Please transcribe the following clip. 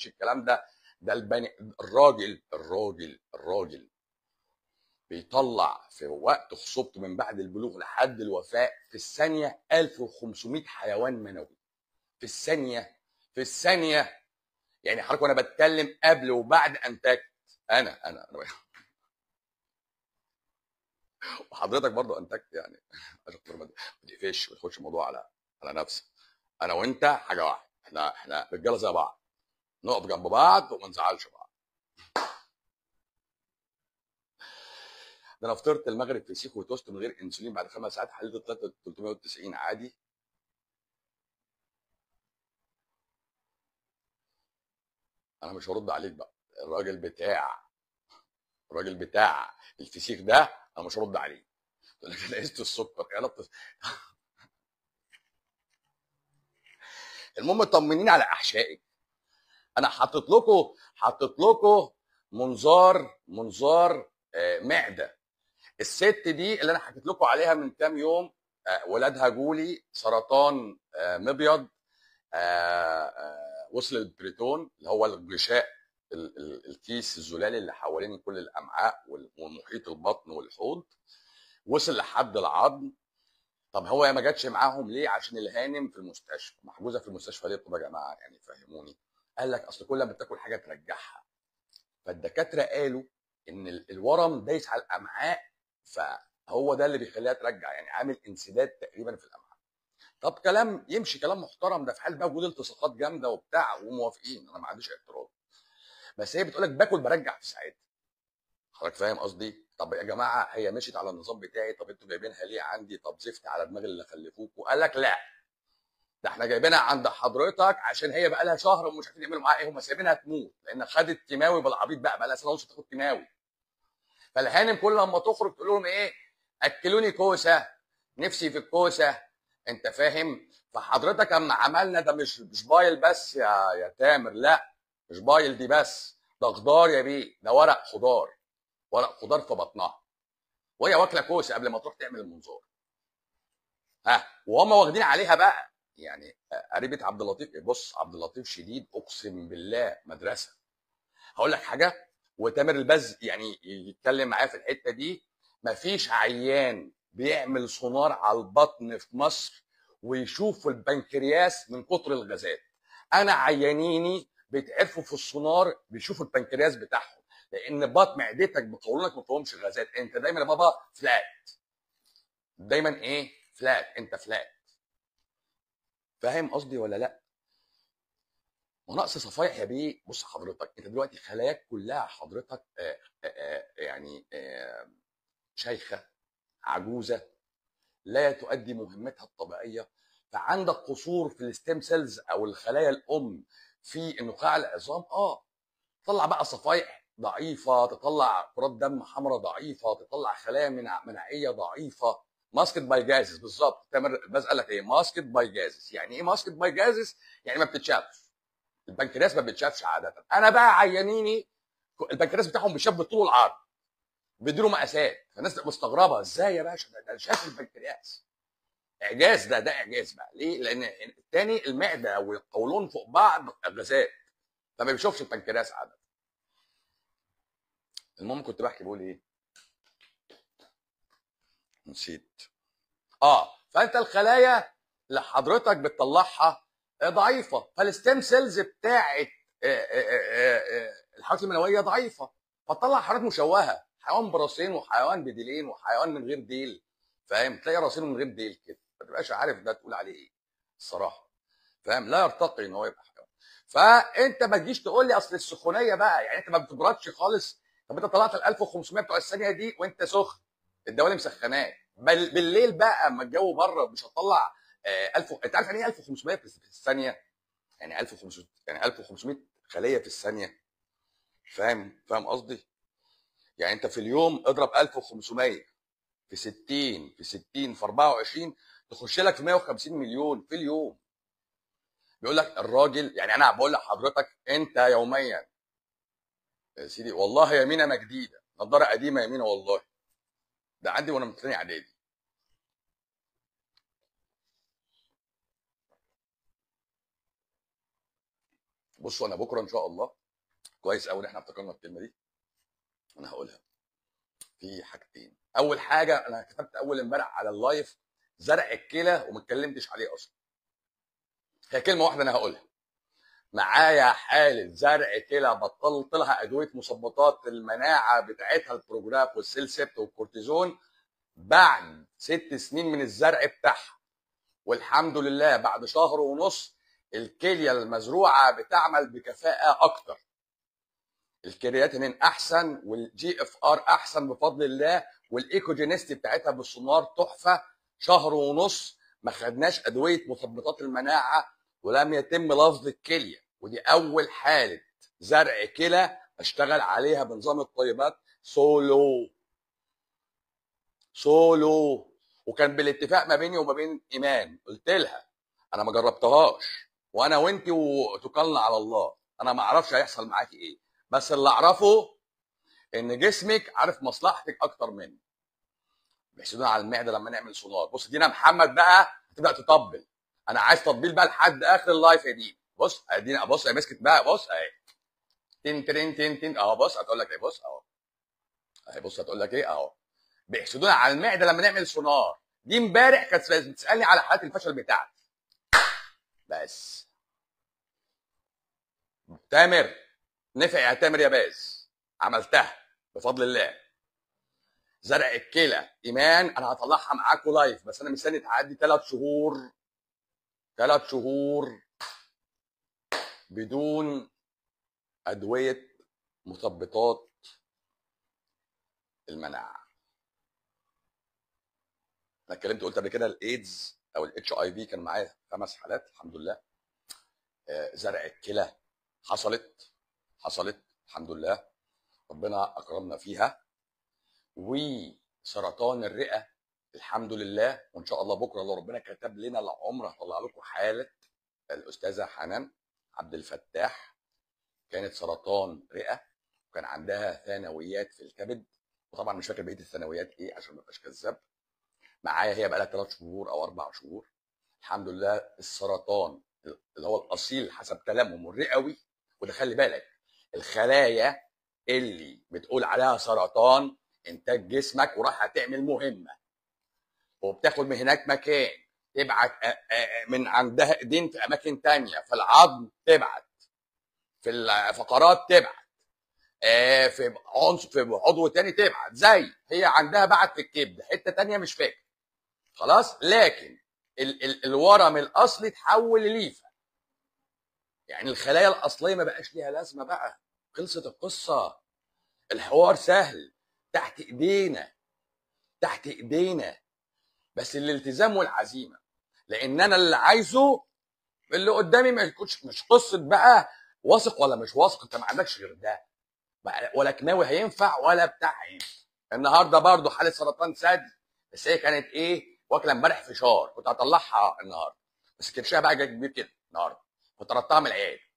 مفيش الكلام ده ده البني الراجل الراجل الراجل بيطلع في وقت خصوبته من بعد البلوغ لحد الوفاه في الثانيه 1500 حيوان منوي في الثانيه في الثانيه يعني حضرتك وانا بتكلم قبل وبعد انتجت انا انا انا وحضرتك برضو انتجت يعني عشان خاطر ما تقفش ما تاخدش الموضوع على على نفسك انا وانت حاجه واحده احنا احنا رجاله زي بعض نقف جنب بعض وما نزعلش بعض ده انا فطرت المغرب فسيخ وتوست من غير انسولين بعد خمس ساعات حليت 390 عادي انا مش هرد عليك بقى الراجل بتاع الراجل بتاع الفسيخ ده انا مش هرد عليه تقول لك انا قست السكر يا لطف المهم طمنين على احشائك انا حاطط لكم حاطط لكم منظار منظار آه، معده الست دي اللي انا حكيت لكم عليها من كام يوم آه، ولادها جولي سرطان آه، مبيض آه، آه، وصل البريتون اللي هو الغشاء ال- ال- الكيس الزلالي اللي حوالين كل الامعاء وال- ومحيط البطن والحوض وصل لحد العظم طب هو ما جاتش معاهم ليه عشان الهانم في المستشفى محجوزه في المستشفى ليه طب يا جماعه يعني فهموني قال لك اصل كل ما بتاكل حاجه ترجعها فالدكاتره قالوا ان ال- الورم دايس على الامعاء فهو ده اللي بيخليها ترجع يعني عامل انسداد تقريبا في الامعاء طب كلام يمشي كلام محترم ده في حال بقى وجود التصاقات جامده وبتاع وموافقين انا ما عنديش اعتراض بس هي بتقول لك باكل برجع في ساعتها حضرتك فاهم قصدي طب يا جماعه هي مشيت على النظام بتاعي طب انتوا جايبينها ليه عندي طب زفت على دماغ اللي خلفوك وقال لك لا ده احنا جايبينها عند حضرتك عشان هي بقى لها شهر ومش عارفين يعملوا معاها ايه هم سايبينها تموت لان خدت كيماوي بالعبيط بقى بقى لها سنه ونص تاخد كيماوي فالهانم كل لما تخرج تقول لهم ايه اكلوني كوسه نفسي في الكوسه انت فاهم فحضرتك اما عملنا ده مش مش بايل بس يا يا تامر لا مش بايل دي بس ده خضار يا بيه ده ورق خضار ورق خضار في بطنها وهي واكله كوسه قبل ما تروح تعمل المنظار ها وهم واخدين عليها بقى يعني قريبه عبد اللطيف بص عبد اللطيف شديد اقسم بالله مدرسه هقول لك حاجه وتامر البز يعني يتكلم معايا في الحته دي مفيش عيان بيعمل سونار على البطن في مصر ويشوف البنكرياس من كتر الغازات انا عيانيني بيتعرفوا في السونار بيشوفوا البنكرياس بتاعهم لان بطن معدتك بقولونك ما فيهمش غازات انت دايما يا بابا فلات دايما ايه فلات انت فلات فاهم قصدي ولا لا ونقص صفائح يا بيه بص حضرتك انت دلوقتي خلاياك كلها حضرتك آه آه آه يعني آه شيخه عجوزه لا تؤدي مهمتها الطبيعيه فعندك قصور في الستيم سيلز او الخلايا الام في النخاع العظام اه تطلع بقى صفائح ضعيفه تطلع كرات دم حمراء ضعيفه تطلع خلايا منع مناعيه ضعيفه ماسكت باي جازس بالظبط تامر بس قال لك ايه ماسكت باي جازس يعني ايه ماسكت باي جازس يعني ما بتتشافش البنكرياس ما بيتشافش عاده انا بقى عيانيني البنكرياس بتاعهم بيشاف بالطول والعرض بيديله مقاسات فالناس تبقى مستغربه ازاي يا باشا ده- ده شاف البنكرياس اعجاز ده ده اعجاز بقى ليه؟ لان الثاني المعده والقولون فوق بعض غازات فما بيشوفش البنكرياس عاده المهم كنت بحكي بقول ايه؟ نسيت اه فانت الخلايا اللي حضرتك بتطلعها آه، ضعيفه فالستيم سيلز بتاعت آه، آه، آه، آه، الحيوانات المنويه ضعيفه فتطلع حيوانات مشوهه حيوان براسين وحيوان بديلين وحيوان من غير ديل فاهم تلاقي راسين من غير ديل كده ما تبقاش عارف ده تقول عليه ايه الصراحه فاهم لا يرتقي ان هو يبقى حيوان فانت ما تجيش تقول لي اصل السخونيه بقى يعني انت ما بتبردش خالص طب انت طلعت ال 1500 بتوع الثانيه دي وانت سخن الدوالي مسخناك بل بالليل بقى اما الجو بره مش هتطلع آه 1000 انت عارف يعني ايه 1500 في في الثانيه يعني 1500 يعني 1500 خليه في الثانيه فاهم فاهم قصدي يعني انت في اليوم اضرب 1500 في 60 في 60 في 24 تخش لك في 150 مليون في اليوم بيقول لك الراجل يعني انا بقول لحضرتك انت يوميا يا سيدي والله يمينه ما جديده نضاره قديمه يمينه والله ده عندي وانا من ثاني اعدادي بصوا انا بكره ان شاء الله كويس قوي ان احنا افتكرنا الكلمه دي انا هقولها في حاجتين اول حاجه انا كتبت اول امبارح على اللايف زرع الكلى وما اتكلمتش عليه اصلا هي كلمه واحده انا هقولها معايا حاله زرع كلى بطلت لها ادويه مثبطات المناعه بتاعتها البروجراف والسيلسبت والكورتيزون بعد ست سنين من الزرع بتاعها والحمد لله بعد شهر ونص الكليه المزروعه بتعمل بكفاءه اكتر الكرياتينين احسن والجي اف ار احسن بفضل الله والايكوجينيستي بتاعتها بالسونار تحفه شهر ونص ما خدناش ادويه مثبطات المناعه ولم يتم لفظ الكليه ودي اول حاله زرع كلى اشتغل عليها بنظام الطيبات سولو سولو وكان بالاتفاق ما بيني وما بين ايمان قلت لها انا ما جربتهاش وانا وانت وتكلنا على الله انا ما اعرفش هيحصل معاكي ايه بس اللي اعرفه ان جسمك عارف مصلحتك اكتر مني بيحسدونا على المعده لما نعمل سونار بص دينا محمد بقى هتبدا تطبل انا عايز تطبيل بقى لحد اخر اللايف يا دي بص ادينا بص يا مسكت بقى بص اهي تن تن تن تن اهو بص هتقول لك ايه بص اهو اهي بص هتقول لك ايه اهو بيحسدونا على المعده لما نعمل سونار دي امبارح كانت بتسالني على حالات الفشل بتاعتي بس تامر نفع يا تامر يا باز عملتها بفضل الله زرع الكلى ايمان انا هطلعها معاكم لايف بس انا مستني تعدي ثلاث شهور ثلاث شهور بدون ادويه مثبطات المناعه انا اتكلمت قلت قبل كده الايدز او الاتش اي في كان معايا خمس حالات الحمد لله آه، زرع الكلى حصلت حصلت الحمد لله ربنا اكرمنا فيها وسرطان الرئه الحمد لله وان شاء الله بكره لو ربنا كتب لنا العمر هطلع لكم حاله الاستاذه حنان عبد الفتاح كانت سرطان رئه وكان عندها ثانويات في الكبد وطبعا مش فاكر بقيه الثانويات ايه عشان ما ابقاش كذاب معايا هي بقى لها ثلاث شهور او اربع شهور الحمد لله السرطان اللي هو الاصيل حسب كلامهم الرئوي وده خلي بالك الخلايا اللي بتقول عليها سرطان انتاج جسمك وراح تعمل مهمه وبتاخد من هناك مكان تبعت آه، آه، من عندها ايدين في اماكن تانية في العظم تبعت في الفقرات تبعت آه، في عنصر في عضو تاني تبعت زي هي عندها بعت في الكبد حته تانية مش فاكر خلاص لكن ال ال الورم الاصلي اتحول لليفه يعني الخلايا الاصليه ما بقاش ليها لازمه بقى خلصت القصه الحوار سهل تحت ايدينا تحت ايدينا بس الالتزام والعزيمه لان انا اللي عايزه اللي قدامي ما يكونش مش قصه بقى واثق ولا مش واثق انت ما عندكش غير ده بقى ولا كيماوي هينفع ولا بتاع هينفع النهارده برضو حاله سرطان ثدي بس هي كانت ايه واكله امبارح فشار كنت هطلعها النهارده بس كرشها بقى جاي كبير كده النهارده كنت طردتها من العياده